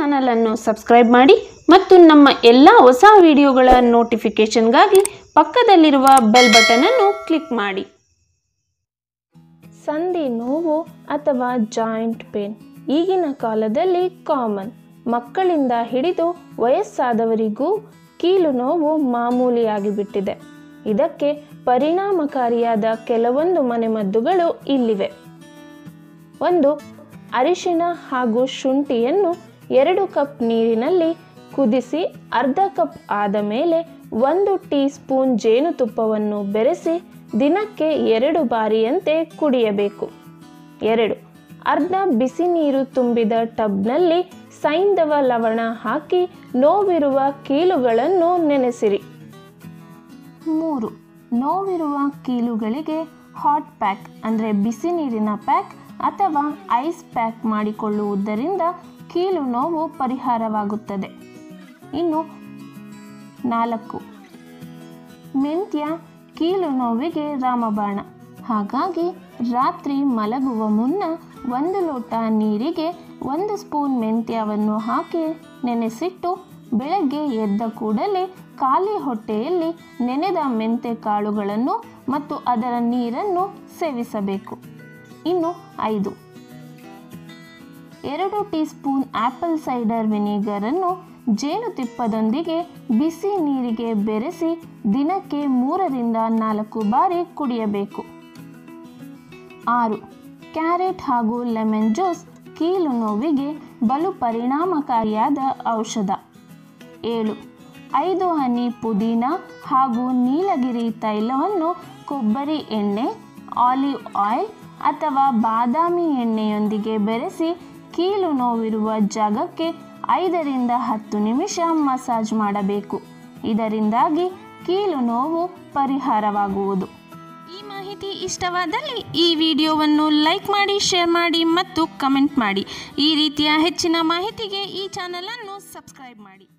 ಚಾನಲನ್ನು ಸಬ್ಸ್ಕ್ರೈಬ್ ಮಾಡಿ ಮತ್ತು ನಮ್ಮ ಎಲ್ಲ ಹೊಸ ವಿಡಿಯೋಗಳ ನೋಟಿಫಿಕೇಷನ್ಗಾಗಿ ಪಕ್ಕದಲ್ಲಿರುವ ಬೆಲ್ ಬಟನನ್ನು ಕ್ಲಿಕ್ ಮಾಡಿ ಸಂಧಿ ನೋವು ಅಥವಾ ಜಾಯಿಂಟ್ ಪೇನ್ ಈಗಿನ ಕಾಲದಲ್ಲಿ ಕಾಮನ್ ಮಕ್ಕಳಿಂದ ಹಿಡಿದು ವಯಸ್ಸಾದವರಿಗೂ ಕೀಲು ನೋವು ಮಾಮೂಲಿಯಾಗಿಬಿಟ್ಟಿದೆ ಇದಕ್ಕೆ ಪರಿಣಾಮಕಾರಿಯಾದ ಕೆಲವೊಂದು ಮನೆಮದ್ದುಗಳು ಇಲ್ಲಿವೆ ಒಂದು ಅರಿಶಿಣ ಹಾಗೂ ಶುಂಠಿಯನ್ನು ಎರಡು ಕಪ್ ನೀರಿನಲ್ಲಿ ಕುದಿಸಿ ಅರ್ಧ ಕಪ್ ಆದ ಮೇಲೆ ಒಂದು ಟೀ ಸ್ಪೂನ್ ಜೇನುತುಪ್ಪವನ್ನು ಬೆರೆಸಿ ದಿನಕ್ಕೆ ಎರಡು ಬಾರಿಯಂತೆ ಕುಡಿಯಬೇಕು ಎರಡು ಅರ್ಧ ಬಿಸಿ ನೀರು ತುಂಬಿದ ಟಬ್ನಲ್ಲಿ ಸೈಂಧವ ಲವಣ ಹಾಕಿ ನೋವಿರುವ ಕೀಲುಗಳನ್ನು ನೆನೆಸಿರಿ ಮೂರು ನೋವಿರುವ ಕೀಲುಗಳಿಗೆ ಹಾಟ್ ಪ್ಯಾಕ್ ಅಂದರೆ ಬಿಸಿ ನೀರಿನ ಪ್ಯಾಕ್ ಅಥವಾ ಐಸ್ ಪ್ಯಾಕ್ ಮಾಡಿಕೊಳ್ಳುವುದರಿಂದ ಕೀಲು ನೋವು ಪರಿಹಾರವಾಗುತ್ತದೆ ಇನ್ನು ನಾಲ್ಕು ಮೆಂತ್ಯ ಕೀಲು ನೋವಿಗೆ ರಾಮಬಾಣ ಹಾಗಾಗಿ ರಾತ್ರಿ ಮಲಗುವ ಮುನ್ನ ಒಂದು ಲೋಟ ನೀರಿಗೆ ಒಂದು ಸ್ಪೂನ್ ಮೆಂತ್ಯವನ್ನು ಹಾಕಿ ನೆನೆಸಿಟ್ಟು ಬೆಳಗ್ಗೆ ಎದ್ದ ಕೂಡಲೇ ಖಾಲಿ ಹೊಟ್ಟೆಯಲ್ಲಿ ನೆನೆದ ಮೆಂತೆ ಕಾಳುಗಳನ್ನು ಮತ್ತು ಅದರ ನೀರನ್ನು ಸೇವಿಸಬೇಕು ಇನ್ನು ಐದು ಎರಡು ಟೀ ಸ್ಪೂನ್ ಆ್ಯಪಲ್ ಸೈಡರ್ ವಿನಿಗರನ್ನು ಜೇನುತಿಪ್ಪದೊಂದಿಗೆ ಬಿಸಿ ನೀರಿಗೆ ಬೆರೆಸಿ ದಿನಕ್ಕೆ ಮೂರರಿಂದ ನಾಲ್ಕು ಬಾರಿ ಕುಡಿಯಬೇಕು ಆರು ಕ್ಯಾರೆಟ್ ಹಾಗೂ ಲೆಮನ್ ಜ್ಯೂಸ್ ಕೀಲು ನೋವಿಗೆ ಬಲು ಪರಿಣಾಮಕಾರಿಯಾದ ಔಷಧ ಏಳು ಐದು ಹನಿ ಪುದೀನ ಹಾಗೂ ನೀಲಗಿರಿ ತೈಲವನ್ನು ಕೊಬ್ಬರಿ ಎಣ್ಣೆ ಆಲಿವ್ ಆಯಿಲ್ ಅಥವಾ ಬಾದಾಮಿ ಎಣ್ಣೆಯೊಂದಿಗೆ ಬೆರೆಸಿ ಕೀಲು ನೋವಿರುವ ಜಾಗಕ್ಕೆ ಐದರಿಂದ ಹತ್ತು ನಿಮಿಷ ಮಸಾಜ್ ಮಾಡಬೇಕು ಇದರಿಂದಾಗಿ ಕೀಲು ನೋವು ಪರಿಹಾರವಾಗುವುದು ಈ ಮಾಹಿತಿ ಇಷ್ಟವಾದಲ್ಲಿ ಈ ವಿಡಿಯೋವನ್ನು ಲೈಕ್ ಮಾಡಿ ಶೇರ್ ಮಾಡಿ ಮತ್ತು ಕಮೆಂಟ್ ಮಾಡಿ ಈ ರೀತಿಯ ಹೆಚ್ಚಿನ ಮಾಹಿತಿಗೆ ಈ ಚಾನಲನ್ನು ಸಬ್ಸ್ಕ್ರೈಬ್ ಮಾಡಿ